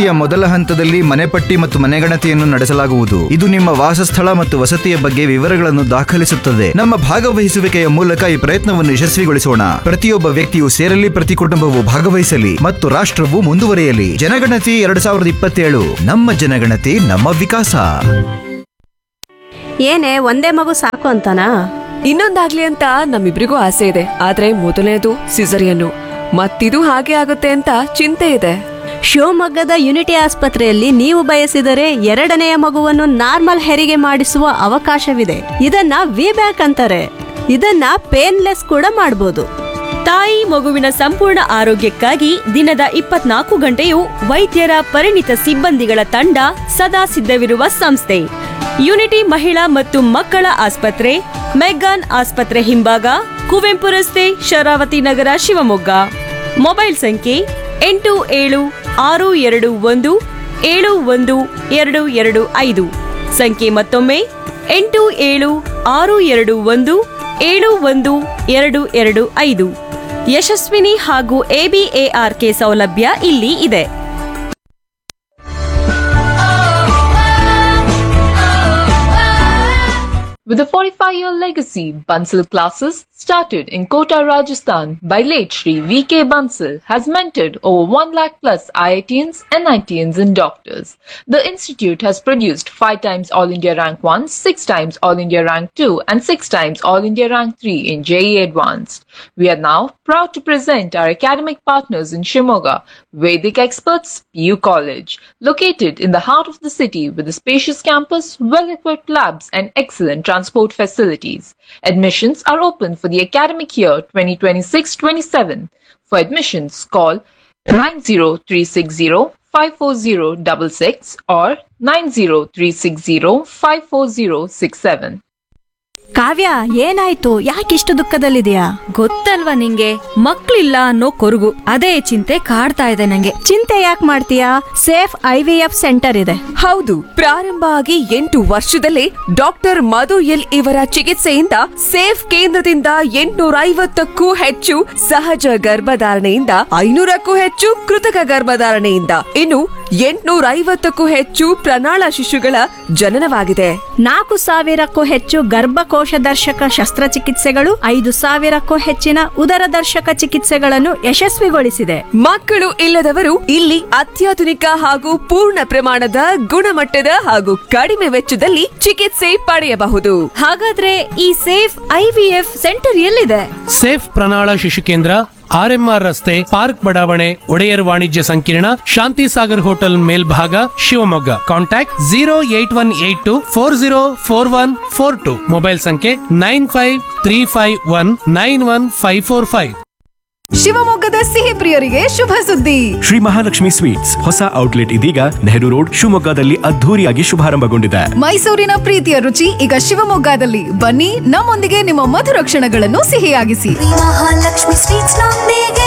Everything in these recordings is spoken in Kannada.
ಜನಗಣತಿಯ ಮೊದಲ ಹಂತದಲ್ಲಿ ಮನೆಪಟ್ಟಿ ಮತ್ತು ಮನೆಗಣತಿಯನ್ನು ನಡೆಸಲಾಗುವುದು ಇದು ನಿಮ್ಮ ವಾಸಸ್ಥಳ ಮತ್ತು ವಸತಿಯ ಬಗ್ಗೆ ವಿವರಗಳನ್ನು ದಾಖಲಿಸುತ್ತದೆ ನಮ್ಮ ಭಾಗವಹಿಸುವಿಕೆಯ ಮೂಲಕ ಈ ಪ್ರಯತ್ನವನ್ನು ಯಶಸ್ವಿಗೊಳಿಸೋಣ ಪ್ರತಿಯೊಬ್ಬ ವ್ಯಕ್ತಿಯು ಸೇರಲಿ ಪ್ರತಿ ಕುಟುಂಬವು ಭಾಗವಹಿಸಲಿ ಮತ್ತು ರಾಷ್ಟ್ರವು ಮುಂದುವರಿಯಲಿ ಜನಗಣತಿ ಎರಡ್ ಸಾವಿರದ ಇಪ್ಪತ್ತೇಳು ನಮ್ಮ ಜನಗಣತಿ ನಮ್ಮ ವಿಕಾಸ ಏನೇ ಒಂದೇ ಮಗು ಸಾಕು ಅಂತನಾ ಇನ್ನೊಂದಾಗ್ಲಿ ಅಂತ ನಮ್ಮಿಬ್ರಿಗೂ ಆಸೆ ಇದೆ ಆದ್ರೆ ಮೊದಲನೇದು ಸಿಸರಿಯನ್ನು ಮತ್ತಿದು ಹಾಗೆ ಆಗುತ್ತೆ ಅಂತ ಚಿಂತೆ ಇದೆ ಶಿವಮೊಗ್ಗದ ಯುನಿಟಿ ಆಸ್ಪತ್ರೆಯಲ್ಲಿ ನೀವು ಬಯಸಿದರೆ ಎರಡನೆಯ ಮಗುವನ್ನು ನಾರ್ಮಲ್ ಹೆರಿಗೆ ಮಾಡಿಸುವ ಅವಕಾಶವಿದೆ ಇದನ್ನ ವಿ ಬ್ಯಾಕ್ ಅಂತಾರೆ ಇದನ್ನ ಪೇನ್ಲೆಸ್ ಕೂಡ ಮಾಡಬಹುದು ತಾಯಿ ಮಗುವಿನ ಸಂಪೂರ್ಣ ಆರೋಗ್ಯಕ್ಕಾಗಿ ದಿನದ ಇಪ್ಪತ್ನಾಲ್ಕು ಗಂಟೆಯು ವೈದ್ಯರ ಪರಿಣಿತ ಸಿಬ್ಬಂದಿಗಳ ತಂಡ ಸದಾ ಸಿದ್ಧವಿರುವ ಸಂಸ್ಥೆ ಯುನಿಟಿ ಮಹಿಳಾ ಮತ್ತು ಮಕ್ಕಳ ಆಸ್ಪತ್ರೆ ಮೆಗ್ಗಾನ್ ಆಸ್ಪತ್ರೆ ಹಿಂಭಾಗ ಕುವೆಂಪು ರಸ್ತೆ ಶರಾವತಿ ನಗರ ಶಿವಮೊಗ್ಗ ಮೊಬೈಲ್ ಸಂಖ್ಯೆ ಎಂಟು ಏಳು ಆರು ಎರಡು ಒಂದು ಏಳು ಒಂದು ಎರಡು ಎರಡು ಐದು ಸಂಖ್ಯೆ ಮತ್ತೊಮ್ಮೆ ಎಂಟು ಏಳು ಆರು ಎರಡು ಒಂದು ಏಳು ಒಂದು ಎರಡು ಎರಡು ಐದು ಯಶಸ್ವಿನಿ ಹಾಗೂ ಎಬಿಎಆರ್ಕೆ ಸೌಲಭ್ಯ ಇಲ್ಲಿ ಇದೆ With a 45 year legacy, Bansal classes started in Kota, Rajasthan by late Sri V.K. Bansal has mentored over 1 lakh plus IITians, NITians and doctors. The institute has produced 5 times All India Rank 1, 6 times All India Rank 2 and 6 times All India Rank 3 in JE Advanced. We are now proud to present our academic partners in Shimoga, Vedic Experts PU College, located in the heart of the city with a spacious campus, well-equipped labs and excellent transport facilities. Admissions are open for the academic year 2026-27. For admissions, call 90360-54066 or 90360-54067. ಕಾವ್ಯ ಏನಾಯ್ತು ಯಾಕಿಷ್ಟು ದುಃಖದಲ್ಲಿದೆಯಾ ಗೊತ್ತಲ್ವಾ ನಿಂಗೆ ಮಕ್ಳಿಲ್ಲ ಅನ್ನೋ ಕೊರಗು ಅದೇ ಚಿಂತೆ ಕಾಡ್ತಾ ಇದೆ ನಂಗೆ ಚಿಂತೆ ಯಾಕೆ ಮಾಡ್ತೀಯಾ safe I V F centre ಇದೆ ಹೌದು ಪ್ರಾರಂಭ ಆಗಿ ಎಂಟು ವರ್ಷದಲ್ಲೇ ಡಾಕ್ಟರ್ ಮಧು ಎಲ್ ಇವರ ಚಿಕಿತ್ಸೆಯಿಂದ ಸೇಫ್ ಕೇಂದ್ರದಿಂದ ಎಂಟುನೂರ ಐವತ್ತಕ್ಕೂ ಹೆಚ್ಚು ಸಹಜ ಗರ್ಭಧಾರಣೆಯಿಂದ ಐನೂರಕ್ಕೂ ಹೆಚ್ಚು ಕೃತಕ ಗರ್ಭಧಾರಣೆಯಿಂದ ಇನ್ನು ಎಂಟುನೂರ ಐವತ್ತಕ್ಕೂ ಹೆಚ್ಚು ಪ್ರಣಾಳ ಶಿಶುಗಳ ಜನನವಾಗಿದೆ ನಾಲ್ಕು ಸಾವಿರಕ್ಕೂ ಹೆಚ್ಚು ಗರ್ಭಕೋಶ ದರ್ಶಕ ಶಸ್ತ್ರಚಿಕಿತ್ಸೆಗಳು ಐದು ಸಾವಿರಕ್ಕೂ ಹೆಚ್ಚಿನ ಉದರ ದರ್ಶಕ ಚಿಕಿತ್ಸೆಗಳನ್ನು ಯಶಸ್ವಿಗೊಳಿಸಿದೆ ಮಕ್ಕಳು ಇಲ್ಲದವರು ಇಲ್ಲಿ ಅತ್ಯಾಧುನಿಕ ಹಾಗೂ ಪೂರ್ಣ ಪ್ರಮಾಣದ ಗುಣಮಟ್ಟದ ಹಾಗೂ ಕಡಿಮೆ ವೆಚ್ಚದಲ್ಲಿ ಚಿಕಿತ್ಸೆ ಪಡೆಯಬಹುದು ಹಾಗಾದ್ರೆ ಈ ಸೇಫ್ ಐವಿಎಫ್ ಸೆಂಟರ್ ಎಲ್ಲಿದೆ ಸೇಫ್ ಪ್ರಣಾಳ ಶಿಶು ಕೇಂದ್ರ ಆರ್ಎಂಆರ್ ರಸ್ತೆ ಪಾರ್ಕ್ ಬಡಾವಣೆ ಒಡೆಯರ್ ವಾಣಿಜ್ಯ ಸಂಕೀರ್ಣ ಶಾಂತಿ ಸಾಗರ್ ಹೋಟೆಲ್ ಮೇಲ್ಭಾಗ Shivamogga contact zero eight one eight two four zero four one four two mobile ಸಂಖ್ಯೆ nine five three five one nine one five four five ಶಿವಮೊಗ್ಗದ ಸಿಹಿ ಪ್ರಿಯರಿಗೆ ಶುಭ ಸುದ್ದಿ ಶ್ರೀ ಮಹಾಲಕ್ಷ್ಮಿ ಸ್ವೀಟ್ಸ್ ಹೊಸ ಔಟ್ಲೆಟ್ ಇದೀಗ ನೆಹರು ರೋಡ್ ಶಿವಮೊಗ್ಗದಲ್ಲಿ ಅದ್ಧೂರಿಯಾಗಿ ಶುಭಾರಂಭಗೊಂಡಿದೆ ಮೈಸೂರಿನ ಪ್ರೀತಿಯ ರುಚಿ ಈಗ ಶಿವಮೊಗ್ಗದಲ್ಲಿ ಬನ್ನಿ ನಮ್ಮೊಂದಿಗೆ ನಿಮ್ಮ ಮಧುರ ಕ್ಷಣಗಳನ್ನು ಸಿಹಿಯಾಗಿಸಿ ಮಹಾಲಕ್ಷ್ಮಿ ಸ್ವೀಟ್ಸ್ ನೊಂದಿಗೆ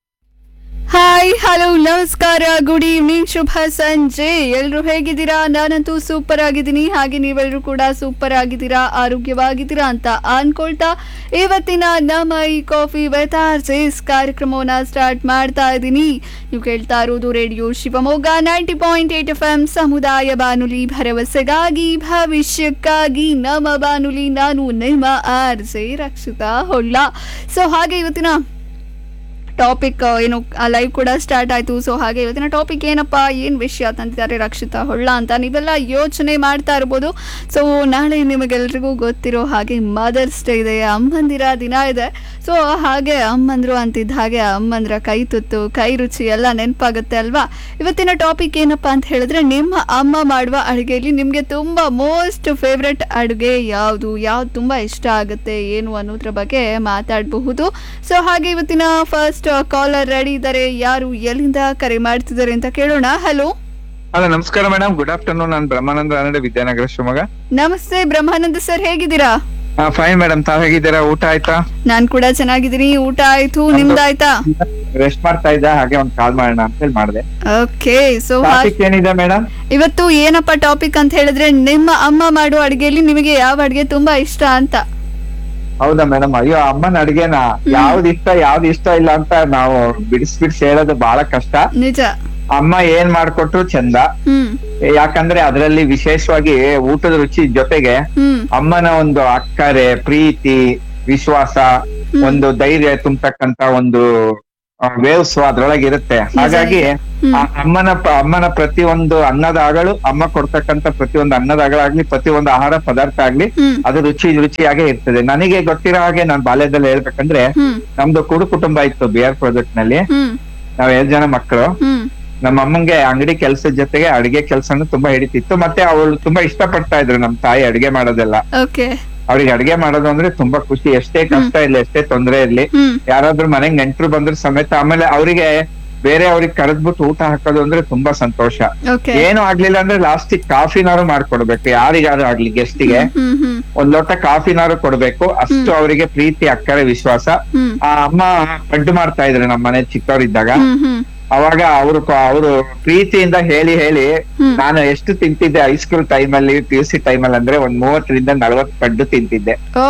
ಹಾಯ್ ಹಲೋ ನಮಸ್ಕಾರ ಗುಡ್ ಈವ್ನಿಂಗ್ ಶುಭ ಸಂಜೆ ಎಲ್ರು ಹೇಗಿದ್ದೀರಾ ನಾನಂತೂ ಸೂಪರ್ ಆಗಿದ್ದೀನಿ ಹಾಗೆ ನೀವೆಲ್ಲರೂ ಕೂಡ ಸೂಪರ್ ಆಗಿದ್ದೀರಾ ಆರೋಗ್ಯವಾಗಿದ್ದೀರಾ ಅಂತ ಅನ್ಕೊಳ್ತಾ ಇವತ್ತಿನ ನಮ್ಮ ಈ ಕಾಫಿ ವೆತಾರ್ಸಿಸ್ ಕಾರ್ಯಕ್ರಮವನ್ನ ಸ್ಟಾರ್ಟ್ ಮಾಡ್ತಾ ಇದ್ದೀನಿ ನೀವು ಕೇಳ್ತಾ ಇರೋದು radio Shivamogga ninety point eight F M ಸಮುದಾಯ ಬಾನುಲಿ ಭರವಸೆಗಾಗಿ ಭವಿಷ್ಯಕ್ಕಾಗಿ ನಮ್ಮ ಬಾನುಲಿ ನಾನು ನಿಮ್ಮ R J Rakshita Holla so ಹಾಗೆ ಇವತ್ತಿನ ಟಾಪಿಕ್ ಏನು ಲೈವ್ ಕೂಡ ಸ್ಟಾರ್ಟ್ ಆಯಿತು ಸೊ ಹಾಗೆ ಇವತ್ತಿನ ಟಾಪಿಕ್ ಏನಪ್ಪ ಏನು ವಿಷಯ ತಂದಿದ್ದಾರೆ ರಕ್ಷಿತಾ ಹೊಳ್ಳ ಅಂತ ನೀವೆಲ್ಲ ಯೋಚನೆ ಮಾಡ್ತಾ ಇರ್ಬೋದು ಸೊ ನಾಳೆ ನಿಮಗೆಲ್ರಿಗೂ ಗೊತ್ತಿರೋ ಹಾಗೆ ಮದರ್ಸ್ ಡೇ ಇದೆ ಅಮ್ಮಂದಿರ ದಿನ ಇದೆ ಸೊ ಹಾಗೆ ಅಮ್ಮಂದ್ರು ಅಂತಿದ್ದ ಹಾಗೆ ಅಮ್ಮಂದ್ರ ಕೈ ತುತ್ತು ಕೈ ರುಚಿ ಎಲ್ಲ ನೆನಪಾಗುತ್ತೆ ಅಲ್ವಾ ಇವತ್ತಿನ ಟಾಪಿಕ್ ಏನಪ್ಪ ಅಂತ ಹೇಳಿದ್ರೆ ನಿಮ್ಮ ಅಮ್ಮ ಮಾಡುವ ಅಡುಗೆಯಲ್ಲಿ ನಿಮಗೆ ತುಂಬ ಮೋಸ್ಟ್ ಫೇವ್ರೆಟ್ ಅಡುಗೆ ಯಾವುದು ಯಾವ್ದು ತುಂಬ ಇಷ್ಟ ಆಗುತ್ತೆ ಏನು ಅನ್ನೋದ್ರ ಬಗ್ಗೆ ಮಾತಾಡಬಹುದು ಸೊ ಹಾಗೆ ಇವತ್ತಿನ ಫಸ್ಟ್ ಕಾಲರ್ ರೆಡಿ ಇದ್ದಾರೆ ಯಾರು ಎಲ್ಲಿಂದ ಕರೆ ಮಾಡ್ತಿದ್ದಾರೆ ಅಂತ ಕೇಳೋಣ ಹಲೋ ಹಲೋ ನಮಸ್ಕಾರ ಮೇಡಮ್ ಗುಡ್ ಆಫ್ಟರ್ನೂನ್ ನಾನು ಬ್ರಹ್ಮಾನಂದ ರಾನಡೆ ವಿದ್ಯಾನಗರ ಶಿವಮೊಗ್ಗ ನಮಸ್ತೆ ಬ್ರಹ್ಮಾನಂದ ಸರ್ ಹೇಗಿದ್ದೀರಾ ಫೈನ್ ಮೇಡಮ್ ತಾವ್ ಹೇಗಿದ್ದೀರಾ ಊಟ ಆಯ್ತಾ ನಾನ್ ಕೂಡ ಚೆನ್ನಾಗಿದ್ದೀನಿ ಊಟ ಆಯ್ತು ನಿಮ್ದಾಯ್ತಾ ರೆಸ್ಟ್ ಮಾಡ್ತಾ ಇದ್ದ ಹಾಗೆ ಒಂದ್ ಕಾಲ್ ಮಾಡೋಣ ಅಂತ ಹೇಳಿ ಮಾಡಿದೆ ಓಕೆ ಸೊ ಟಾಪಿಕ್ ಏನಿದೆ ಮೇಡಮ್ ಇವತ್ತು ಏನಪ್ಪ ಟಾಪಿಕ್ ಅಂತ ಹೇಳಿದ್ರೆ ನಿಮ್ಮ ಅಮ್ಮ ಮಾಡುವ ಅಡುಗೆಯಲ್ಲಿ ನಿಮಗೆ ಯಾವ ಅಡುಗೆ ತುಂಬಾ ಇಷ್ಟ ಅಂತ ಹೌದಾ ಮೇಡಮ್ ಅಯ್ಯೋ ಅಮ್ಮನ ಅಡ್ಗೆನ ಯಾವ್ದ್ ಇಷ್ಟ ಯಾವ್ದ್ ಇಷ್ಟ ಇಲ್ಲ ಅಂತ ನಾವು ಬಿಡಿಸ್ ಬಿಡಿಸಿ ಹೇಳೋದು ಬಹಳ ಕಷ್ಟ ನಿಜ ಅಮ್ಮ ಏನ್ ಮಾಡ್ಕೊಟ್ರು ಚಂದ ಹ್ಮ್ ಯಾಕಂದ್ರೆ ಅದರಲ್ಲಿ ವಿಶೇಷವಾಗಿ ಊಟದ ರುಚಿ ಜೊತೆಗೆ ಹ್ಮ್ ಅಮ್ಮನ ಒಂದು ಅಕ್ಕರೆ ಪ್ರೀತಿ ವಿಶ್ವಾಸ ಒಂದು ಧೈರ್ಯ ತುಂಬತಕ್ಕಂತ ಒಂದು ವೇವ್ಸ್ ಅದ್ರೊಳಗೆ ಇರುತ್ತೆ ಹಾಗಾಗಿ ಆ ಅಮ್ಮನ ಪ- ಅಮ್ಮನ ಪ್ರತಿಯೊಂದು ಅನ್ನದಾಗಳು ಅಮ್ಮ ಕೊಡ್ತಕ್ಕಂತ ಪ್ರತಿಯೊಂದು ಅನ್ನದಾಗಳಾಗ್ಲಿ ಪ್ರತಿಯೊಂದು ಆಹಾರ ಪದಾರ್ಥ ಆಗ್ಲಿ ಹ್ಮ್ ಅದು ರುಚಿ ರುಚಿಯಾಗೇ ಇರ್ತದೆ ನನಗೆ ಗೊತ್ತಿರೋ ಹಾಗೆ ನಾನು ಬಾಲ್ಯದಲ್ಲಿ ಹೇಳ್ಬೇಕಂದ್ರೆ ಹ್ಮ್ ನಮ್ದು ಕುಡು ಕುಟುಂಬ ಇತ್ತು ಬಿ ಆರ್ ಪ್ರಾಜೆಕ್ಟ್ ನಲ್ಲಿ ಹ್ಮ್ ನಾವ್ ಏಳ್ ಜನ ಮಕ್ಕಳು ಹ್ಮ್ ನಮ್ಮ ಅಮ್ಮಂಗೆ ಅಂಗಡಿ ಕೆಲ್ಸದ ಜೊತೆಗೆ ಅಡಿಗೆ ಕೆಲ್ಸನು ತುಂಬಾ ಹಿಡಿತಿತ್ತು ಮತ್ತೆ ಅವಳು ತುಂಬಾ ಇಷ್ಟಪಡ್ತಾ ಇದ್ರು ನಮ್ ತಾಯಿ ಅಡಿಗೆ ಮಾಡೋದೆಲ್ಲ ಓಕೆ ಅವ್ರಿಗೆ ಅಡಿಗೆ ಮಾಡೋದು ಅಂದ್ರೆ ತುಂಬಾ ಖುಷಿ ಎಷ್ಟೇ ಕಷ್ಟ ಇರ್ಲಿ ಎಷ್ಟೇ ತೊಂದ್ರೆ ಇರ್ಲಿ ಹ್ಮ್ ಯಾರಾದ್ರೂ ಮನೆಗ್ ನೆಂಟ್ರು ಬಂದ್ರ ಸಮೇತ ಆಮೇಲೆ ಅವರಿಗೆ ಬೇರೆ ಅವ್ರಿಗೆ ಕರೆದ್ಬಿಟ್ಟು ಊಟ ಹಾಕೋದು ಅಂದ್ರೆ ತುಂಬಾ ಸಂತೋಷ ಓಕೆ ಏನು ಆಗ್ಲಿಲ್ಲ ಅಂದ್ರೆ ಲಾಸ್ಟಿಗೆ ಕಾಫಿನಾರು ಮಾಡ್ಕೊಡ್ಬೇಕು ಯಾರಿಗಾರು ಆಗ್ಲಿ ಗೆಸ್ಟಿಗೆ ಹ್ಮ್ ಹ್ಮ್ ಒಂದ್ ಲೋಟ ಕಾಫಿನಾರು ಕೊಡ್ಬೇಕು ಅಷ್ಟು ಅವರಿಗೆ ಪ್ರೀತಿ ಅಕ್ಕರೆ ವಿಶ್ವಾಸ ಹ್ಮ್ ಆ ಅಮ್ಮ ಪಡ್ಡು ಮಾಡ್ತಾ ಇದ್ರು ನಮ್ಮ ಮನೆ ಚಿಕ್ಕವರಿದ್ದಾಗ ಹ್ಮ್ ಹ್ಮ್ ಅವಾಗ ಅವರು ಅವರು ಪ್ರೀತಿಯಿಂದ ಹೇಳಿ ಹೇಳಿ ನಾನು ಎಷ್ಟು ತಿಂತಿದ್ದೆ ಹೈಸ್ಕೂಲ್ ಟೈಮ್ ಅಲ್ಲಿ ಪಿ ಯು ಸಿ ಟೈಮ್ ಅಲ್ಲಿ ಅಂದ್ರೆ ಒಂದ್ ಮೂವತ್ತರಿಂದ ನಲ್ವತ್ ಪಡ್ಡು ತಿಂತಿದ್ದೆ ಓ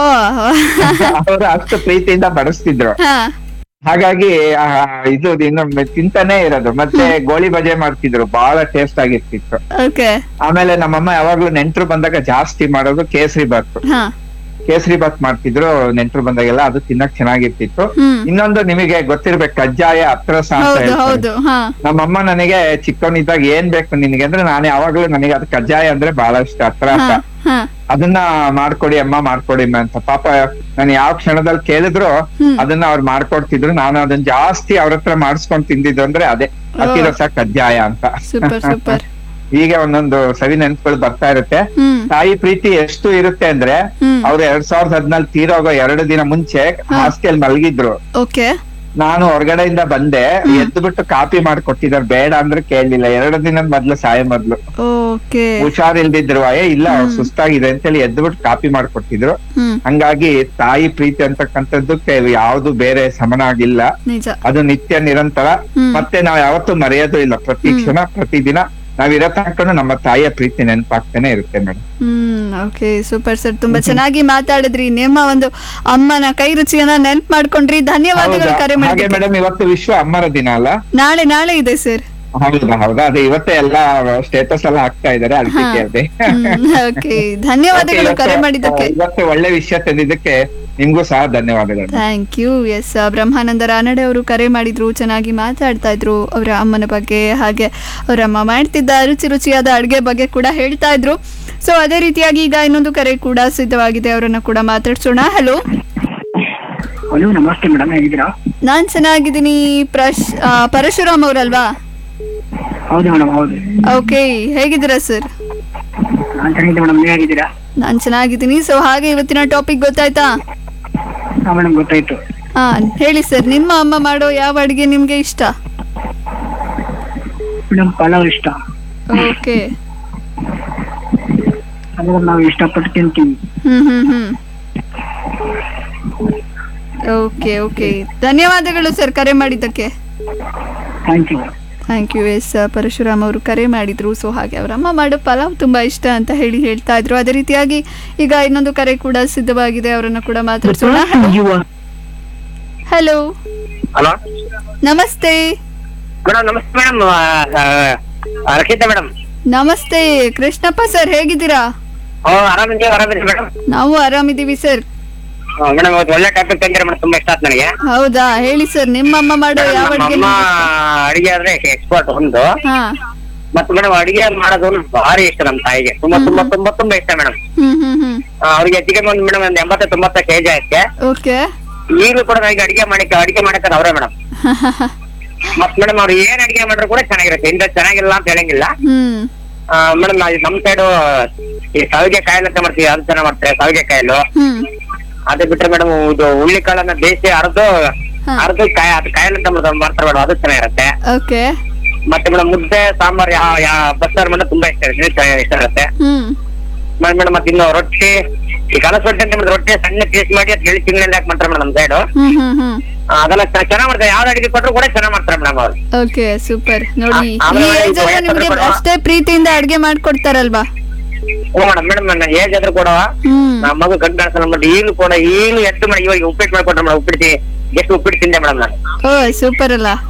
ಅವರು ಅಷ್ಟು ಪ್ರೀತಿಯಿಂದ ಬಡಿಸ್ತಿದ್ರು ಹಾ ಹಾಗಾಗಿ ಆ, ಇದು ಇನ್ನೊಮ್ಮೆ ತಿಂತಾನೆ ಇರೋದು ಮತ್ತೆ ಗೋಳಿ ಬಜೆ ಮಾಡ್ತಿದ್ರು ಬಹಳ ಟೇಸ್ಟ್ ಆಗಿರ್ತಿತ್ತು ಓಕೆ ಆಮೇಲೆ ನಮ್ಮಮ್ಮ ಯಾವಾಗ್ಲೂ ನೆಂಟ್ರು ಬಂದಾಗ ಜಾಸ್ತಿ ಮಾಡೋದು ಕೇಸರಿ ಬಾತ್ ಹಾ ಕೇಸರಿ ಬಾತ್ ಮಾಡ್ತಿದ್ರು ನೆಂಟ್ರು ಬಂದಾಗೆಲ್ಲ ಅದು ತಿನ್ನಕ್ ಚೆನ್ನಾಗಿರ್ತಿತ್ತು ಹ್ಮ್ ಇನ್ನೊಂದು ನಿಮಗೆ ಗೊತ್ತಿರ್ಬೇಕು ಕಜ್ಜಾಯ ಅತ್ರಸ ಅಂತ ಹೌದು ಹೇಳ್ತಾರೆ ಹೌದು ಹಾ ನಮ್ಮಮ್ಮ ನನಗೆ ಚಿಕ್ಕವನಿದ್ದಾಗ ಏನ್ ಬೇಕು ನಿನಗೆ ಅಂದ್ರೆ ನಾನು ಯಾವಾಗ್ಲೂ ನನಗೆ ಅದು ಕಜ್ಜಾಯ ಅಂದ್ರೆ ಬಹಳ ಇಷ್ಟ ಅತ್ರಾಸ ಹಾ ಹಾ ಅದನ್ನ ಮಾಡ್ಕೊಡಿ ಅಮ್ಮ ಮಾಡ್ಕೊಡಿ ಅಮ್ಮ ಅಂತ ಪಾಪ ನಾನು ಯಾವ ಕ್ಷಣದಲ್ಲಿ ಕೇಳಿದ್ರು ಅದನ್ನ ಅವ್ರು ಮಾಡ್ಕೊಡ್ತಿದ್ರು ನಾನು ಅದನ್ನ ಜಾಸ್ತಿ ಅವ್ರ ಹತ್ರ ಮಾಡಿಸ್ಕೊಂಡ್ ತಿಂದಿದ್ದು ಅಂದ್ರೆ ಅದೇ ಅತಿರಸ ಕಜ್ಜಾಯ ಅಂತ ಸೂಪರ್ ಸೂಪರ್ ಹೀಗೆ ಒಂದೊಂದು ಸವಿ ನೆನ್ಪುಗಳು ಬರ್ತಾ ಇರುತ್ತೆ ಹ್ಮ್ ತಾಯಿ ಪ್ರೀತಿ ಎಷ್ಟು ಇರುತ್ತೆ ಅಂದ್ರೆ ಹ್ಮ್ ಅವ್ರು ಎರಡ್ ಸಾವಿರದ ಹದಿನಾಲ್ಕು ತೀರೋಗೋ ಎರಡು ದಿನ ಮುಂಚೆ ಹಾಸ್ಟೆಲ್ ಮಲಗಿದ್ರು ಓಕೆ ನಾನು ಹೊರಗಡೆಯಿಂದ ಬಂದೆ ಎದ್ದು ಬಿಟ್ಟು ಕಾಪಿ ಮಾಡ್ಕೊಟ್ಟಿದ್ದಾರೆ ಬೇಡ ಅಂದ್ರೆ ಕೇಳಲಿಲ್ಲ ಎರಡು ದಿನದ ಮೊದ್ಲು ಸಾಯ ಮೊದ್ಲು ಓಕೆ ಹುಷಾರಿಲ್ದಿದ್ರು ಏ ಇಲ್ಲ ಅವ್ರು ಸುಸ್ತಾಗಿದೆ ಅಂತೇಳಿ ಎದ್ದು ಬಿಟ್ಟು ಕಾಪಿ ಮಾಡ್ಕೊಟ್ಟಿದ್ರು ಹ್ಮ್ ಹಂಗಾಗಿ ತಾಯಿ ಪ್ರೀತಿ ಅಂತಕ್ಕಂಥದ್ದಕ್ಕೆ ಯಾವ್ದು ಬೇರೆ ಸಮನಾಗಿಲ್ಲ ನಿಜ ಅದು ನಿತ್ಯ ನಿರಂತರ ಮತ್ತೆ ನಾವ್ ಯಾವತ್ತೂ ಮರೆಯೋದು ಇಲ್ಲ ಪ್ರತಿ ಕ್ಷಣ ಪ್ರತಿದಿನ ನಾವಿರೋ ತನಕನು ನಮ್ಮ ತಾಯಿಯ ಪ್ರೀತಿ ನೆನಪಾಗ್ತಾನೆ ಇರುತ್ತೆ madam hmm okay super sir ತುಂಬಾ ಚೆನ್ನಾಗಿ ಮಾತಾಡಿದ್ರಿ ನಿಮ್ಮ ಒಂದು ಅಮ್ಮನ ಕೈ ರುಚಿಯನ್ನ ನೆನ್ಪ್ ಮಾಡ್ಕೊಂಡ್ರಿ ಧನ್ಯವಾದಗಳು ಕರೆ ಹಾಗೆ ಮಾಡಿ ಮೇಡಮ್ ಇವತ್ತು ವಿಶ್ವ ಅಮ್ಮರ ದಿನ ಅಲ್ಲ ನಾಳೆ ನಾಳೆ ಇದೆ ಸರ್ ಹೌದಾ ಹೌದಾ ಅದೇ ಇವತ್ತೇ ಎಲ್ಲ ಸ್ಟೇಟಸ್ ಎಲ್ಲ ಹಾಕ್ತಾ ಇದಾರೆ ಅದಕ್ಕೆ ಕೇಳಿದೆ ಓಕೆ ಧನ್ಯವಾದಗಳು ಕರೆ ಮಾಡಿದ್ದಕ್ಕೆ ಇವತ್ತು ಒಳ್ಳೆ ವಿಷಯ ತಂದಿದ್ದಕ್ಕೆ ನಿಮ್ಗೂ ಸಹ ಧನ್ಯವಾದಗಳು thank you S Brahmananda Ranade ಅವರು ಕರೆ ಮಾಡಿದ್ರು ಚೆನ್ನಾಗಿ ಮಾತಾಡ್ತಾ ಇದ್ರು ಅವರ ಅಮ್ಮನ ಬಗ್ಗೆ ಹಾಗೆ ಅವರ ಅಮ್ಮ ಮಾಡ್ತಿದ್ದ ರುಚಿ ರುಚಿಯಾದ ಅಡುಗೆ ಬಗ್ಗೆ ಕೂಡ ಹೇಳ್ತಾ ಇದ್ರು ಸೊ ಅದೇ ರೀತಿಯಾಗಿ ಈಗ ಇನ್ನೊಂದು ಕರೆ ಕೂಡ ಸಿದ್ಧವಾಗಿದೆ ಅವರನ್ನ ಕೂಡ ಮಾತಾಡ್ಸೋಣ ಹಲೋ ಹಲೋ ನಮಸ್ತೆ ಮೇಡಮ್ ಹೇಗಿದ್ದೀರಾ ನಾನ್ ಚೆನ್ನಾಗಿದ್ದೀನಿ ಪ್ರಶ್ ಆ, ಪರಶುರಾಮ್ ಅವರಲ್ವಾ ಹೌದು ಮೇಡಮ್ ಹೌದು ಓಕೆ ಹೇಗಿದ್ದೀರಾ ಸರ್ ನಾನು ಚೆನ್ನಾಗಿದ್ದೆ ಮೇಡಮ್ ನೀವು ಹೇಗಿದ್ದೀರಾ ನಾನು ಚೆನ್ನಾಗಿದ್ದೀನಿ ಸೊ ಹಾಗೆ ಇವತ್ತಿನ ಟಾಪಿಕ್ ಗೊತ್ತಾಯ್ತಾ ಹಾಂ ಮೇಡಮ್ ಗೊತ್ತಾಯ್ತು ಹಾ ಹೇಳಿ ಸರ್ ನಿಮ್ಮ ಅಮ್ಮ ಮಾಡೋ ಯಾವ ಅಡುಗೆ ನಿಮ್ಗೆ ಇಷ್ಟ ಮೇಡಮ್ ಪಲಾವ್ ಇಷ್ಟ ಓಕೆ ಅಂದ್ರೆ ನಾವು ಇಷ್ಟಪಟ್ಟು ತಿಂತೀವಿ hmm hmm hmm okay okay ಧನ್ಯವಾದಗಳು ಸರ್ ಕರೆ ಮಾಡಿದ್ದಕ್ಕೆ thank you thank you S Parashuram ಅವರು ಕರೆ ಮಾಡಿದ್ರು ಸೊ ಹಾಗೆ ಅವರ ಅಮ್ಮ ಮಾಡೋ ಪಲಾವ್ ತುಂಬಾ ಇಷ್ಟ ಅಂತ ಹೇಳಿ ಹೇಳ್ತಾ ಇದ್ರು ಅದೇ ರೀತಿಯಾಗಿ ಈಗ ಇನ್ನೊಂದು ಕರೆ ಕೂಡ ಸಿದ್ಧವಾಗಿದೆ ಅವರನ್ನ ಕೂಡ ಮಾತಾಡ್ಸೋಣ ಹಲೋ ಹಲೋ ನಮಸ್ತೆ ಮೇಡಮ್ ನಮಸ್ತೆ ಮೇಡಮ್ ರಕ್ಷಿತಾ ಮೇಡಮ್ ನಮಸ್ತೆ ಕೃಷ್ಣಪ್ಪ ಸರ್ ಹೇಗಿದ್ದೀರಾ ಓ ಆರಾಮಿದ್ದೀವಿ ಆರಾಮಿದ್ದೀವಿ ಮೇಡಮ್ ನಾವು ಆರಾಮಿದ್ದೀವಿ ಸರ್ ಮೇಡಮ್ ಇವತ್ತು ಒಳ್ಳೆ ಟಾಪಿಕ್ ತಂದಿರ ಮೇಡಮ್ ತುಂಬಾ ಇಷ್ಟ ಆಯ್ತು ನನಗೆ ಹೌದಾ ಹೇಳಿ ಸರ್ ನಿಮ್ಮ ಅಮ್ಮ ಮಾಡೋ ಯಾವ ನಮ್ಮ ಅಡುಗೆ ಅಮ್ಮ ಅಡಿಗೆ ಆದ್ರೆ ಎಕ್ಸ್ಪರ್ಟ್ ಒಂದು ಹಾ ಮತ್ತೆ ಮೇಡಮ್ ಅಡಿಗೆ ಮಾಡೋದು ಭಾರಿ ಇಷ್ಟ ನಮ್ಮ ತಾಯಿಗೆ ತುಂಬಾ ತುಂಬಾ ತುಂಬಾ ತುಂಬಾ ಇಷ್ಟ ಮೇಡಮ್ ಹ್ಮ್ ಹ್ಮ್ ಹ್ಮ್ ಅವ್ರಿಗೆ ಹೆಚ್ಚಿಗೆ ಒಂದು ಮೇಡಮ್ ಒಂದು ಎಂಬತ್ತು ತೊಂಬತ್ತ ಕೆಜಿ ಐತೆ ಓಕೆ ಈಗಲೂ ಕೂಡ ನನಗೆ ಅಡಿಗೆ ಮಾಡಕ್ಕೆ ಅಡಿಗೆ ಮಾಡಕ್ಕೆ ಅವರೇ ಮೇಡಮ್ ಮತ್ ಮೇಡಮ್ ಅವ್ರು ಏನ್ ಅಡಿಗೆ ಮಾಡ್ರು ಕೂಡ ಚೆನ್ನಾಗಿರುತ್ತೆ ಇಂದ ಚೆನ್ನಾಗಿಲ್ಲ ಅಂತ ಹೇಳಂಗಿಲ್ಲ ಹ್ಮ್ ಮೇಡಮ್ ನಮ್ ಸೈಡು ಈ ಸಾವಿಗೆ ಕಾಯಿಲೆ ಅಂತ ಮಾಡ್ತೀವಿ ಅದು ಚೆನ್ನಾಗ್ ಮಾಡ್ತಾರೆ ಸಾವಿಗೆ ಕಾಯಿಲು ಹ್ಮ್ ಅದೇ ಬಿಟ್ರೆ ಮೇಡಮ್ ಇದು ಹುಳ್ಳಿ ಕಾಳನ್ನ ಬೇಯಿಸಿ ಅರ್ದು ಅರ್ದು ಕಾಯಿ ಅದು ಕಾಯಿಲೆ ಅಂತ ಮಾಡ್ತಾರೆ ಮಾಡ್ತಾರೆ ಮೇಡಮ್ ಅದು ಚೆನ್ನಾಗಿರುತ್ತೆ ಓಕೆ ಮತ್ತೆ ಮೇಡಮ್ ಮುದ್ದೆ ಸಾಂಬಾರ್ ಯಾವ ಯಾವ ಬಸ್ಸಾರು ಮೇಡಮ್ ತುಂಬಾ ಇಷ್ಟ ಇರುತ್ತೆ ಇಷ್ಟ ಇರುತ್ತೆ ಹ್ಮ್ ಮೇಡಮ್ ಮತ್ತೆ ಇನ್ನು ರೊಟ್ಟಿ ಈ ಕಲಸ ರೊಟ್ಟಿ ಅಂತ ಮಾಡಿದ್ರೆ ರೊಟ್ಟಿ ಸಣ್ಣ ಪೀಸ್ ಮಾಡಿ ಅದು ಹೇಳಿ ತಿಂಗಳಲ್ಲಿ ಹಾಕಿ ಮಾಡ್ತಾರೆ ಮೇಡಮ್ ನಮ್ ಸೈಡು ಹ್ಮ್ ಹ್ಮ್ ಹ್ಮ್ ಅದೆಲ್ಲ ಚೆನ್ನಾಗಿ ಮಾಡ್ತಾರೆ ಯಾವ್ದು ಅಡಿಗೆ ಕೊಟ್ಟರು ಕೂಡ ಚೆನ್ನಾಗಿ ಮಾಡ್ತಾರೆ ಮೇಡಮ್ ಅವ್ರು ಓಕೆ ಸೂಪರ್ ನೋಡಿ ಈ ಆಮೇಲೆ ಏಜ್ ಇದು ಅಲ್ಲೂ ನಿಮ್ಗೆ ವಯಸ್ಸಾದ್ರೂ ಅಷ್ಟೇ ಪ್ರೀತಿಯಿಂದ ಅಡ್ಗೆ ಮಾಡ್ಕೊಡ್ತಾರಲ್ವಾ ಓ ಮೇಡಮ್ ಮೇಡಮ್ ನನ್ನ ಏಜ್ ಆದ್ರೂ ಕೂಡ ಹ್ಮ್ ನಮ್ಮ ಮಗು ಗಂಡು ಕಾಣಿಸಲ್ಲ ಬಟ್ ಈಗಲೂ ಕೂಡ ಈಗಲೂ ಎದ್ದು ಮಾಡಿ ಇವಾಗ ಉಪ್ಪಿಟ್ಟು ಮಾಡ್ಕೊಟ್ರೆ ಮೇಡಮ್ ಉಪ್ಪಿಟ್ಟು ಎಷ್ಟು ಉಪ್ಪಿಟ್ಟು ತಿಂದೆ ಮೇಡಮ್ ನಾನು ಓ ಸೂಪರ್ ಅಲ್ಲ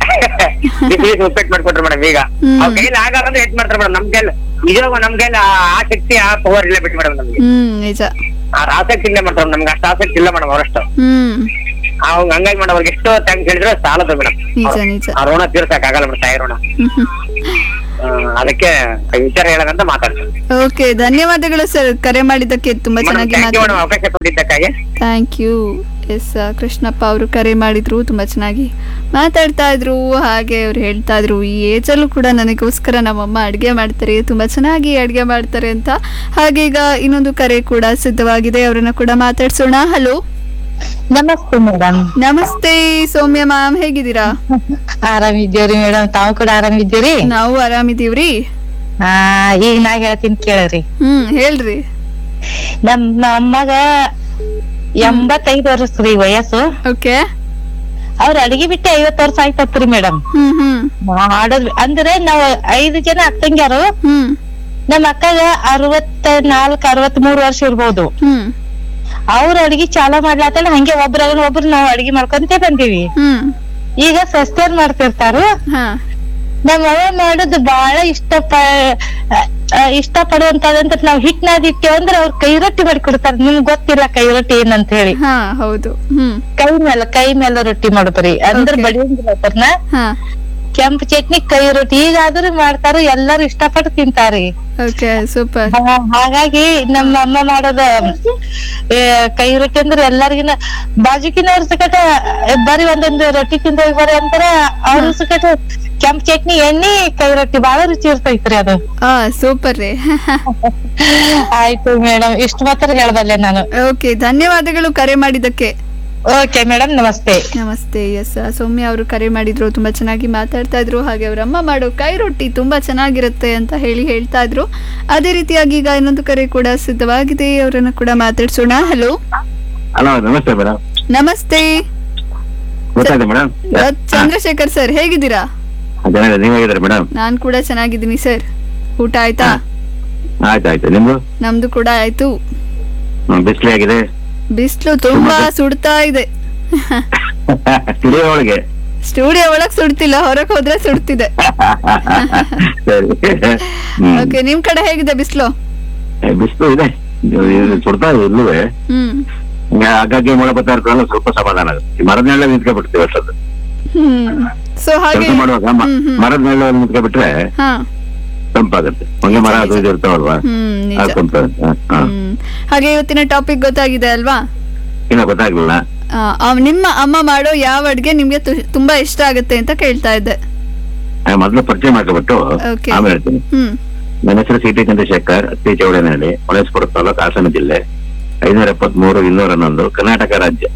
ಬಿಸಿ ಬಿಸಿ ಉಪ್ಪಿಟ್ಟು ಮಾಡ್ಕೊಟ್ರು ಮೇಡಮ್ ಈಗ ಹ್ಮ್. ಅವ್ರ ಕೈಲಿ ಆಗಲ್ಲ ಹೆಚ್ಚು ಮಾಡ್ತಾರೆ ಮೇಡಮ್ ನಮ್ ಕೈಲಿ ನಿಜವಾಗ ನಮ್ ಕೈಲಿ ಆ ಆ ಶಕ್ತಿ ಆ ಪವರ್ ಇಲ್ಲ ಬಿಟ್ಟು ಮೇಡಮ್ ನಮ್ಗೆ ಹ್ಮ್ ನಿಜ ಆ ಆಸಕ್ತಿ ಇಲ್ಲ ಮೇಡಮ್ ನಮ್ಗೆ ಅಷ್ಟು ಆಸಕ್ತಿ ಇಲ್ಲ ಮೇಡಮ್ ಅವರಷ್ಟು ಹ್ಮ್ ಅವ್ನ್ ಹಂಗಾಗಿ ಮೇಡಮ್ ಅವ್ರಿಗೆ ಎಷ್ಟೋ ಥ್ಯಾಂಕ್ಸ್ ಹೇಳಿದ್ರೆ ಸಾಲದು ಮೇಡಮ್ ನಿಜ ನಿಜ ಆ ಋಣ ತೀರ್ಸಕ್ ಆಗಲ್ಲ ಮೇಡಮ್ ತಾಯಿ ಋಣ ಹ್ಮ್ ಹ್ಮ್ ಆ, ಅದಕ್ಕೆ ಆ ವಿಚಾರ ಹೇಳೋದಂತ ಮಾತಾಡ್ತೀನಿ ಓಕೆ ಧನ್ಯವಾದಗಳು ಸರ್ ಕರೆ ಮಾಡಿದ್ದಕ್ಕೆ ತುಂಬಾ ಮೇಡಮ್ ಚೆನ್ನಾಗಿ ಥ್ಯಾಂಕ್ ಯು ಮೇಡಮ್ ಮಾತಾಡಿ ಅವಕಾಶ ಕೊಟ್ಟಿದ್ದಕ್ಕಾಗಿ ಥ್ಯಾಂಕ್ ಯು ಎಸ್ ಕೃಷ್ಣಪ್ಪ ಅವರು ಕರೆ ಮಾಡಿದ್ರು ತುಂಬ ಚೆನ್ನಾಗಿ ಮಾತಾಡ್ತಾ ಇದ್ರು ಹಾಗೆ ಅವ್ರು ಹೇಳ್ತಾ ಇದ್ರು ಈ ಏಜಲ್ಲೂ ಕೂಡ ನನಗೋಸ್ಕರ ನಮ್ಮಮ್ಮ ಅಡುಗೆ ಮಾಡ್ತಾರೆ ತುಂಬ ಚೆನ್ನಾಗಿ ಅಡುಗೆ ಮಾಡ್ತಾರೆ ಅಂತ ಹಾಗೆ ಈಗ ಇನ್ನೊಂದು ಕರೆ ಕೂಡ ಸಿದ್ಧವಾಗಿದೆ ಅವರನ್ನ ಕೂಡ ಮಾತಾಡ್ಸೋಣ ಹಲೋ ನಮಸ್ತೆ ಮೇಡಮ್ ನಮಸ್ತೆ ಸೌಮ್ಯ ಮ್ಯಾಮ್ ಹೇಗಿದ್ದೀರಾ ಆರಾಮಿದ್ದೀವ್ರಿ ಮೇಡಮ್ ತಾವು ಕೂಡ ಆರಾಮಿದ್ದೀರಿ ನಾವು ಆರಾಮಿದೀವ್ರಿ ಆ ಈಗ ನಾ ಹೇಳ್ತೀನಿ ಕೇಳ್ರಿ ಹ್ಮ್ ಹೇಳ್ರಿ ನಮ್ಮ ಅಮ್ಮಗ ಎಂಬತ್ತೈದು ವರ್ಷ ರೀ ವಯಸ್ಸು ಓಕೆ ಅವ್ರ ಅಡಿಗೆ ಬಿಟ್ಟು ಐವತ್ ವರ್ಷ ಆಯ್ತತ್ರಿ ಮೇಡಮ್ ಹ್ಮ್ ಹ್ಮ್ ಮಾಡೋದ್ ಅಂದ್ರೆ ನಾವ್ ಐದು ಜನ ಅಕ್ಕಂಗ್ಯಾರು ಹ್ಮ್ ನಮ್ಮ ಅಕ್ಕಗ ಅರವತ್ತ ನಾಲ್ಕ್ ಅರವತ್ ಮೂರ್ ವರ್ಷ ಇರ್ಬೋದು ಹ್ಮ್ ಅವ್ರ ಅಡಿಗೆ ಚಾಲೂ ಮಾಡ್ಲಾತಲ್ಲ ಹಂಗೆ ಒಬ್ರಾಗ ಒಬ್ರು ನಾವ್ ಅಡಿಗೆ ಮಾಡ್ಕೊಂತ ಬಂದೀವಿ ಹ್ಮ್ ಈಗ ಸಸ್ತಾರ್ ಮಾಡ್ತಿರ್ತಾರು ಹಾ ನಮ್ಮ ಅವ್ವ ಮಾಡೋದು ಬಹಳ ಇಷ್ಟ ಇಷ್ಟ ಪಡುವಂತದಂತ ನಾವ್ ಹಿಟ್ ನಾದಿಟ್ಟೇವ್ ಅಂದ್ರೆ ಅವ್ರ ಕೈ ರೊಟ್ಟಿ ಮಾಡಿ ಕೊಡ್ತಾರ ನಿಮ್ಗ್ ಗೊತ್ತಿಲ್ಲ ಕೈ ರೊಟ್ಟಿ ಏನಂತ ಹೇಳಿ ಹಾ ಹೌದು ಹ್ಮ್ ಕೈ ಮೇಲೆ ಕೈ ಮೇಲೆ ರೊಟ್ಟಿ ಮಾಡ್ಬರಿ ಅಂದ್ರ ಬಡಿಯಂಗಿಲ್ಲ ಅವ್ರನ್ನ ಹಾ ಕೆಂಪು ಚಟ್ನಿ ಕೈ ರೊಟ್ಟಿ ಈಗಾದ್ರೂ ಮಾಡ್ತಾರ ಎಲ್ಲಾರು ಇಷ್ಟಪಟ್ಟು ತಿಂತಾರಿ ಓಕೆ ಸೂಪರ್ ಹಾ- ಹಾಗಾಗಿ ನಮ್ಮ ಅಮ್ಮ ಮಾಡೋದ ಏ, ಕೈ ರೊಟ್ಟಿ ಅಂದ್ರೆ ಎಲ್ಲರಿಗಿನ ಬಾಜುಕಿನವ್ರ ಸಕಟ ಬರೀ ಒಂದೊಂದು ರೊಟ್ಟಿ ತಿಂದ ಬರ್ರಿ ಅಂತಾರ ಅವ್ರ ಸಕಟ ಕೆಂಪ್ ಚಟ್ನಿ ಎಣ್ಣೆ ಕೈ ರೊಟ್ಟಿ ಬಹಳ ರುಚಿ ಇರ್ತೈತ್ರಿ ಅದು ಆ ಸೂಪರ್ ರೀ ಆಯ್ತು ಮೇಡಮ್ ಇಷ್ಟು ಮಾತ್ರ ಹೇಳ್ಬಲ್ಲೆ ನಾನು ಓಕೆ ಧನ್ಯವಾದಗಳು ಕರೆ ಮಾಡಿದ್ದಕ್ಕೆ ಓಕೆ ಮೇಡಮ್ ನಮಸ್ತೆ ನಮಸ್ತೆ ಎಸ್ ಸೌಮ್ಯ ಅವರು ಕರೆ ಮಾಡಿದ್ರು ತುಂಬಾ ಚೆನ್ನಾಗಿ ಮಾತಾಡ್ತಾ ಇದ್ರು ಹಾಗೆ ಅವ್ರ ಅಮ್ಮ ಮಾಡೋ ಕೈ ರೊಟ್ಟಿ ತುಂಬಾ ಚೆನ್ನಾಗಿರುತ್ತೆ ಅಂತ ಹೇಳಿ ಹೇಳ್ತಾ ಇದ್ರು ಅದೇ ರೀತಿಯಾಗಿ ಈಗ ಇನ್ನೊಂದು ಕರೆ ಕೂಡ ಸಿದ್ಧವಾಗಿದೆ ಅವರನ್ನ ಕೂಡ ಮಾತಾಡ್ಸೋಣ ಹಲೋ ಹಲೋ ನಮಸ್ತೆ ಮೇಡಮ್ ನಮಸ್ತೆ ಗೊತ್ತಾಯ್ತು ಮೇಡಮ್ ಅಹ್, ಚಂದ್ರಶೇಖರ್ ಸರ್ ಹೇಗಿದ್ದೀರಾ ಚೆನ್ನಾಗಿದೆ ನೀವ್ ಹೇಗಿದ್ದೀರಾ ಮೇಡಮ್ ನಾನ್ ಕೂಡ ಚೆನ್ನಾಗಿದ್ದೀನಿ ಸರ್ ಊಟ ಆಯ್ತಾ ಆಯ್ತು ಆಯ್ತು ನಿಮ್ದು ನಮ್ದು ಕೂಡ ಆಯ್ತು ಹ್ಮ್, ಬಿಸ್ಲು ಆಗಿದೆ ಬಿಸಿಲು ತುಂಬಾ ಸುಡ್ತಾ ಇದೆ ಸ್ಟುಡಿಯೋ ಒಳಗೆ ಸ್ಟುಡಿಯೋ ಒಳಗ್ ಸುಡ್ತಿಲ್ಲ ಹೊರಗ್ ಹೋದ್ರೆ ಸುಡ್ತಿದೆ ಸರಿ ಹ್ಮ್. ಓಕೆ ನಿಮ್ ಕಡೆ ಹೇಗಿದೆ ಬಿಸಿಲು ಏ, ಬಿಸ್ಲು ಇದೆ ಇದು- ಇದು ಸುಡ್ತಾ ಇದೆ ಇಲ್ಲುವೆ ಹ್ಮ್ ಹಿಂಗೆ ಆಗಾಗ್ಗೆ ಮಳೆ ಬರ್ತಾ ಇರ್ತಲ್ಲ ಸ್ವಲ್ಪ ಸಮಾಧಾನ ಆಗುತ್ತೆ ಈ ಮರದ ನೆರಳಲ್ಲಿ ನಿಂತ್ಕೊಂಡ್ಬಿಡ್ತೀವಿ ಅಷ್ಟೊಂದು ಹ್ಮ್ ಸೊ ಹಾಗೆ ಕೆಲಸ ಮಾಡುವಾಗ ಮ- ಹ್ಮ್, ಹ್ಮ್. ಮರದ ನೆರಳಲ್ಲಿ ನಿಂತ್ಕೊಂಡ್ಬಿಟ್ರೆ ಹಾ ತಂಪಾಗುತ್ತೆ ಹೊಂಗೆ ಮರ ಅದು ಇದು ಇರ್ತಾವಲ್ವಾ ಹ್ಮ್ ನಿಜ ಅದು ತಂಪಾಗುತ್ತೆ ಹ, ಹ. ಹ್ಮ್ ಹಾಗೆ ಇವತ್ತಿನ ಟಾಪಿಕ್ ಗೊತ್ತಾಗಿದೆ ಅಲ್ವಾ ಇನ್ನ ಗೊತ್ತಾಗ್ಲಿಲ್ಲ ಆ, ಅವ್- ನಿಮ್ಮ ಅಮ್ಮ ಮಾಡೋ ಯಾವ ಅಡ್ಗೆ ನಿಮ್ಗೆ ತು- ತುಂಬಾ ಇಷ್ಟ ಆಗುತ್ತೆ ಅಂತ ಕೇಳ್ತಾ ಇದ್ದೆ ಆ, ಮೊದ್ಲು ಪರಿಚಯ ಮಾಡ್ಕೊಬಿಟ್ಟು Okay. ಆಮೇಲೆ ಹೇಳ್ತೀನಿ ಹ್ಮ್ ನನ್ನ ಹೆಸರು ಸಿ ಟಿ ಚಂದ್ರಶೇಖರ್ ಅತ್ತಿ ಚೌಡೇನಹಳ್ಳಿ ಹೊಳೆಸ್ಪುರ ತಾಲೂಕು ಹಾಸನ ಜಿಲ್ಲೆ ಐನೂರ ಎಪ್ಪತ್ಮೂರು ಇನ್ನೂರ ಹನ್ನೊಂದು ಕರ್ನಾಟಕ ರಾಜ್ಯ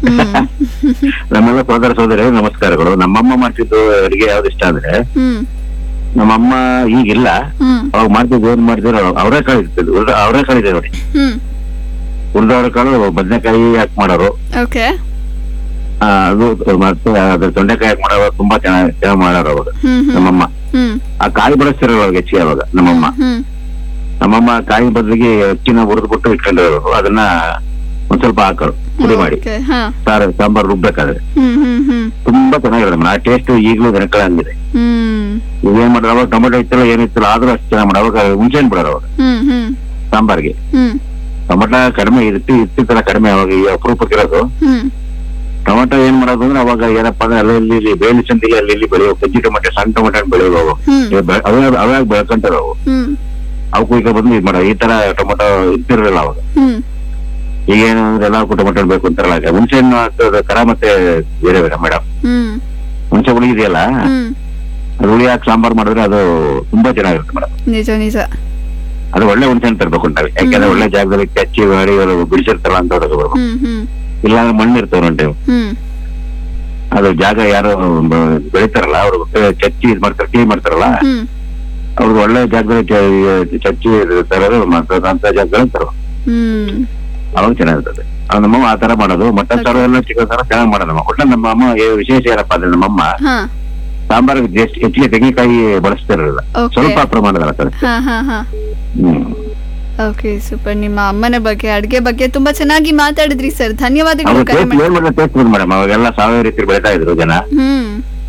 ನಮ್ಮೆಲ್ಲ ಸೋದರ ಸೋದರಿಯರು ನಮಸ್ಕಾರಗಳು ನಮ್ಮಮ್ಮ ಮಾಡ್ತಿದ್ದು ಅಡಿಗೆ ಯಾವ್ದು ಇಷ್ಟ ಅಂದ್ರೆ ಹ್ಮ್ ನಮ್ಮಮ್ಮ ಈಗಿಲ್ಲ ಹ್ಮ್ ಅವಾಗ ಮಾಡ್ತಿದ್ದು ಏನ್ ಮಾಡ್ತಿದ್ರು ಅವರೇ ಕಾಳು ಇರ್ತಿದ್ರು ಅವರೇ ಕಾಳಿದೆ ನೋಡಿ ಹ್ಮ್ ಉಳ್ದವ್ರ ಕಾಳು ಬದನೆಕಾಯಿ ಹಾಕಿ ಮಾಡೋರು ಓಕೆ ಆ, ಅದು ಮತ್ತೆ ಅದ್ರ ತೊಂಡೆಕಾಯಿ ಹಾಕಿ ಮಾಡೋರು ತುಂಬಾ ಚೆನ್ನಾಗಿ ಚೆನ್ನಾಗಿ ಮಾಡೋರು ಅವಾಗ ಹ್ಮ್ ಹ್ಮ್ ನಮ್ಮಮ್ಮ ಹ್ಮ್ ಆ ಕಾಯಿ ಬಳಸ್ತಿರೋರು ಅವಾಗ ಹೆಚ್ಚಿಗೆ ಅವಾಗ ನಮ್ಮಮ್ಮ ಹ್ಮ್ ನಮ್ಮಮ್ಮ ಕಾಯಿ ಬದಲಿಗೆ ಅಕ್ಕಿನ ಹುರಿದ್ಬಿಟ್ಟು ಇಟ್ಕೊಂಡಿರೋರು ಅದನ್ನ ಒಂದ್ ಸ್ವಲ್ಪ ಹಾಕೋರು ಪುಡಿ ಮಾಡಿ ಓಕೆ ಹಾ ಸಾರು ಸಾಂಬಾರ್ ರುಬ್ಬೇಕಾದ್ರೆ ಹ್ಮ್ ಹ್ಮ್ ಹ್ಮ್ ತುಂಬಾ ಚೆನ್ನಾಗಿರೋದು ಮೇಡಮ್ ಆ ಟೇಸ್ಟ್ ಈಗಲೂ ನೆನಕಳಂಗಿದೆ ಹ್ಮ್ ಈಗ ಏನ್ ಮಾಡೋದು ಅವಾಗ ಟೊಮೆಟೊ ಇತ್ತಲ್ಲ ಏನಿತ್ತಲ್ಲ ಆದ್ರೂ ಅಷ್ಟು ಚೆನ್ನಾಗಿ ಮಾಡೋದು ಅವಾಗ ಹುಣಸೆ ಹಣ್ಣು ಬಿಡೋರು ಅವಾಗ ಹ್ಮ್ ಹ್ಮ್ ಸಾಂಬಾರ್ಗೆ ಹ್ಮ್ ಟೊಮೆಟೊ ಕಡಿಮೆ ಇರ್ತಿ ಇರ್ತಿತ್ತಲ್ಲ ಕಡಿಮೆ ಅವಾಗ ಈ ಅಪರೂಪಕ್ಕಿರೋದು ಹ್ಮ್ ಟೊಮೆಟೊ ಏನ್ ಮಾಡೋದು ಅಂದ್ರೆ ಅವಾಗ ಏನಪ್ಪಾ ಅಂದ್ರೆ ಅಲ್ಲಿ ಇಲ್ಲಿ ಇಲ್ಲಿ ಬೇಲಿ ಸಂದಿಗೆ ಅಲ್ಲಿ ಇಲ್ಲಿ ಬೆಳೆಯೋ ಕಜ್ಜಿ ಟೊಮೆಟೊ ಸಣ್ಣ ಟೊಮೆಟೊ ಬೆಳೆಯೋದು ಅವು ಹ್ಮ್. ಈಗ ಬೆ- ಅವೇ ಅವೇ ಬೆಳ್ಕೊಂತಾರ ಅವು ಹ್ಮ್ ಅವಕ್ಕೂ ಈಗ ಬಂದು ಇದ್ ಮಾಡೋ ಈ ತರ ಟೊಮೆಟೊ ಇರ್ತಿರ್ಲಿಲ್ಲ ಅವಾಗ ಹ್ಮ್ ಈಗೇನು ಅಂದ್ರೆ ಎಲ್ಲಕ್ಕೂ ಟೊಮೆಟೊ ಬೇಕು ಅಂತಾರಲ್ಲ ಈಗ ಹುಣಸೆ ಹಣ್ಣು ಹಾಕೋದು ಕರ ಮತ್ತೆ ಬೇರೆ ಬೇರೆ ಮೇಡಮ್ ಹ್ಮ್ ಹುಣಸೆ ಹುಳಿ ಇದೆಯಲ್ಲ ಹ್ಮ್ ಅದು ಹುಳಿ ಹಾಕಿ ಸಾಂಬಾರ್ ಮಾಡಿದ್ರೆ ಅದು ತುಂಬಾ ಚೆನ್ನಾಗಿರುತ್ತೆ ಮೇಡಮ್ ನಿಜ ನಿಜ ಅದು ಒಳ್ಳೆ ಹುಣಸೆ ಹಣ್ಣು ತರ್ಬೇಕು ಅಂತಾರೆ ಯಾಕಂದ್ರೆ ಒಳ್ಳೆ ಜಾಗದಲ್ಲಿ ಕಚ್ಚಿ ಮಾಡಿ ಅವರು ಬಿಡಿಸಿರ್ತಾರಲ್ಲ ಅಂತ ಹೊರಗೆ ಬರ್ಬೇಕು ಹ್ಮ್ ಹ್ಮ್ ಇಲ್ಲ ಅಂದ್ರೆ ಮಣ್ಣು ಇರ್ತಾವ ನೋಡಿ ಹ್ಮ್ ಅದು ಜಾಗ ಯಾರು ಬ- ಬೆಳಿತಾರಲ್ಲ ಅವ್ರು ಚಚ್ಚಿ ಇದ್ ಮಾಡ್ತಾರೆ ಟೀ ಮಾಡ್ತಾರಲ್ಲ ಹ್ಮ್ ಅವ್ರಿಗೆ ಒಳ್ಳೆ ಜಾಗದಲ್ಲಿ ಚ- ಚಚ್ಚಿ ತರೋದು ಮಾಡ್ತಾರೆ ಅಂತ ಜಾಗದಲ್ಲಿ ತರೋ ಹ್ಮ್ ಅವಾಗ ಚೆನ್ನಾಗಿರ್ತದೆ ಅವ್ರ ನಮ್ಮಮ್ಮ ಆ ತರ ಮಾಡೋದು ಮಟನ್ ಸಾರು ಎಲ್ಲ ಚಿಕನ್ ಸಾರು ಚೆನ್ನಾಗಿ ಮಾಡೋದು ನಮ್ಮ ಒಟ್ಟ ನಮ್ಮ ಅಮ್ಮ ಏ- ವಿಶೇಷ ಏನಪ್ಪಾ ಅಂದ್ರೆ ನಮ್ಮಮ್ಮ ಹಾ ಸಾಂಬಾರಿಗೆ ಜಾಸ್ತಿ ಹೆಚ್ಚಿಗೆ ತೆಂಗಿನಕಾಯಿ ಬಳಸ್ತಿರಲಿಲ್ಲ Okay. ಸ್ವಲ್ಪ ಪ್ರಮಾಣದಲ್ಲಿ ಹಾಕೋದು. ಹಾ ಹಾ ಹಾ ಹ್ಮ್ ಓಕೆ ಸೂಪರ್ ನಿಮ್ಮ ಅಮ್ಮನ ಬಗ್ಗೆ ಅಡ್ಗೆ ಬಗ್ಗೆ ತುಂಬಾ ಚೆನ್ನಾಗಿ ಮಾತಾಡಿದ್ರಿ ಸರ್ ಧನ್ಯವಾದಗಳು ಅವ್ರು ಕರೆ ಟೇಸ್ಟ್ ಮಾಡಿ ಏನ್ ಮಾಡಿದ್ರೆ ಟೇಸ್ಟ್ ಮೇಡಮ್ ಅವಾಗೆಲ್ಲ ಸಾವಯವ ರೀತಿ ಬೆಳಿತಾ ಇದ್ರು ಜನ ಹ್ಮ್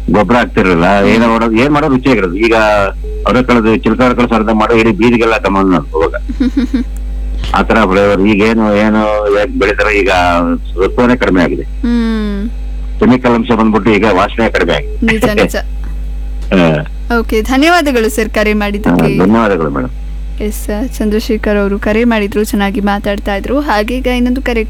ಗೊಬ್ಬರ ಹಾಕ್ತಿರಲಿಲ್ಲ ಏನೋ ಮಾಡೋದು ಏನ್ ಮಾಡೋದು ರುಚಿಯಾಗಿರೋದು ಈಗ ಅವ್ರ ಕಳೆದು ಚಿಲ್ಕಾರ ಸರ್ದ ಮಾಡೋ ಇಡೀ ಬೀದಿಗೆಲ್ಲ ತಗೊಂಡ್ ಅವಾಗ ಆತರ ಫ್ಲೇವರ್ ಈಗ ಏನು ಏನು ಹೇಗ್ ಬೆಳಿತಾರ ಈಗ ಸತ್ವನೇ ಕಡಿಮೆ ಆಗಿದೆ ಹ್ಮ್ ಕೆಮಿಕಲ್ ಅಂಶ ಬಂದ್ಬಿಟ್ಟು ಈಗ ವಾಸನೆ ಕಡಿಮೆ ನಿಜ ಆಗಿದೆ ನಿಜ ಹಾ. ಓಕೆ ಧನ್ಯವಾದಗಳು ಸರ್ ಕರೆ ಹಾ, ಮಾಡಿದ್ದಕ್ಕೆ ಧನ್ಯವಾದಗಳು ಮೇಡಮ್ ಎಸ್ ಚಂದ್ರಶೇಖರ್ ಅವರು ಕರೆ ಮಾಡಿದ್ರು ಚೆನ್ನಾಗಿ ಮಾತಾಡ್ತಾ ಇದ್ರು ಹಾಗೀಗ ಇನ್ನೊಂದು ಕರೆ